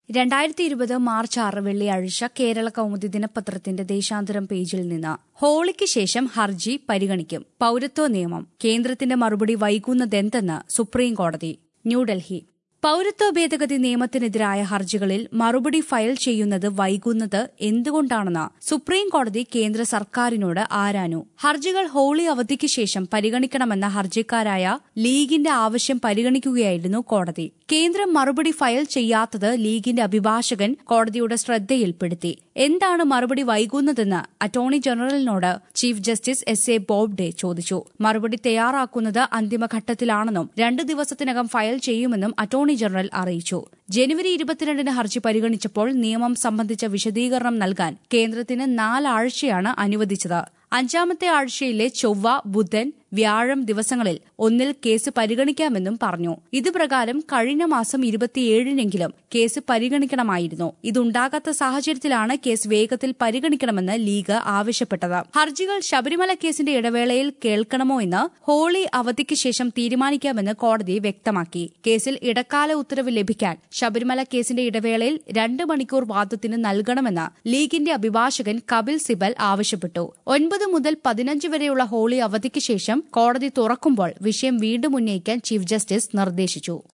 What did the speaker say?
രണ്ടായിരത്തി ഇരുപത് മാർച്ച് ആറ് വെള്ളിയാഴ്ച കേരള കൗമുദി ദിനപത്രത്തിന്റെ ദേശാന്തരം പേജിൽ നിന്ന് ഹോളിക്ക് ശേഷം ഹർജി പരിഗണിക്കും പൌരത്വ നിയമം കേന്ദ്രത്തിന്റെ മറുപടി വൈകുന്നതെന്തെന്ന് സുപ്രീം കോടതി ന്യൂഡൽഹി പൌരത്വ ഭേദഗതി നിയമത്തിനെതിരായ ഹർജികളിൽ മറുപടി ഫയൽ ചെയ്യുന്നത് വൈകുന്നത് എന്തുകൊണ്ടാണെന്ന് സുപ്രീം കോടതി കേന്ദ്ര സർക്കാരിനോട് ആരാഞ്ഞു ഹർജികൾ ഹോളി അവധിക്ക് ശേഷം പരിഗണിക്കണമെന്ന ഹർജിക്കാരായ ലീഗിന്റെ ആവശ്യം പരിഗണിക്കുകയായിരുന്നു കോടതി കേന്ദ്രം മറുപടി ഫയൽ ചെയ്യാത്തത് ലീഗിന്റെ അഭിഭാഷകൻ കോടതിയുടെ ശ്രദ്ധയിൽപ്പെടുത്തി എന്താണ് മറുപടി വൈകുന്നതെന്ന് അറ്റോർണി ജനറലിനോട് chief justice S A Bobde ചോദിച്ചു മറുപടി തയ്യാറാക്കുന്നത് അന്തിമഘട്ടത്തിലാണെന്നും രണ്ട് ദിവസത്തിനകം ഫയൽ ചെയ്യുമെന്നും അറ്റോർണി ജനറൽ അറിയിച്ചു ജനുവരി ഇരുപത്തിരണ്ടിന് ഹർജി പരിഗണിച്ചപ്പോൾ നിയമം സംബന്ധിച്ച വിശദീകരണം നൽകാൻ കേന്ദ്രത്തിന് നാലാഴ്ചയാണ് അനുവദിച്ചത് അഞ്ചാമത്തെ ആഴ്ചയിലെ ചൊവ്വ ബുധൻ വ്യാഴം ദിവസങ്ങളിൽ ഒന്നിൽ കേസ് പരിഗണിക്കാമെന്നും പറഞ്ഞു ഇതുപ്രകാരം കഴിഞ്ഞ മാസം ഇരുപത്തിയേഴിനെങ്കിലും കേസ് പരിഗണിക്കണമായിരുന്നു ഇതുണ്ടാകാത്ത സാഹചര്യത്തിലാണ് കേസ് വേഗത്തിൽ പരിഗണിക്കണമെന്ന് ലീഗ് ആവശ്യപ്പെട്ടത് ഹർജികൾ ശബരിമല കേസിന്റെ ഇടവേളയിൽ കേൾക്കണമോ എന്ന് ഹോളി അവധിക്ക് ശേഷം തീരുമാനിക്കാമെന്ന് കോടതി വ്യക്തമാക്കി കേസിൽ ഇടക്കാല ഉത്തരവ് ലഭിക്കാൻ ശബരിമല കേസിന്റെ ഇടവേളയിൽ രണ്ട് മണിക്കൂർ വാദത്തിന് നൽകണമെന്ന് ലീഗിന്റെ അഭിഭാഷകൻ കപിൽ സിബൽ ആവശ്യപ്പെട്ടു ഒൻപത് മുതൽ പതിനഞ്ച് വരെയുള്ള ഹോളി അവധിക്ക് ശേഷം കോടതി തുറക്കുമ്പോൾ വിഷയം വീണ്ടും ഉന്നയിക്കാൻ ചീഫ് ജസ്റ്റിസ് നിർദ്ദേശിച്ചു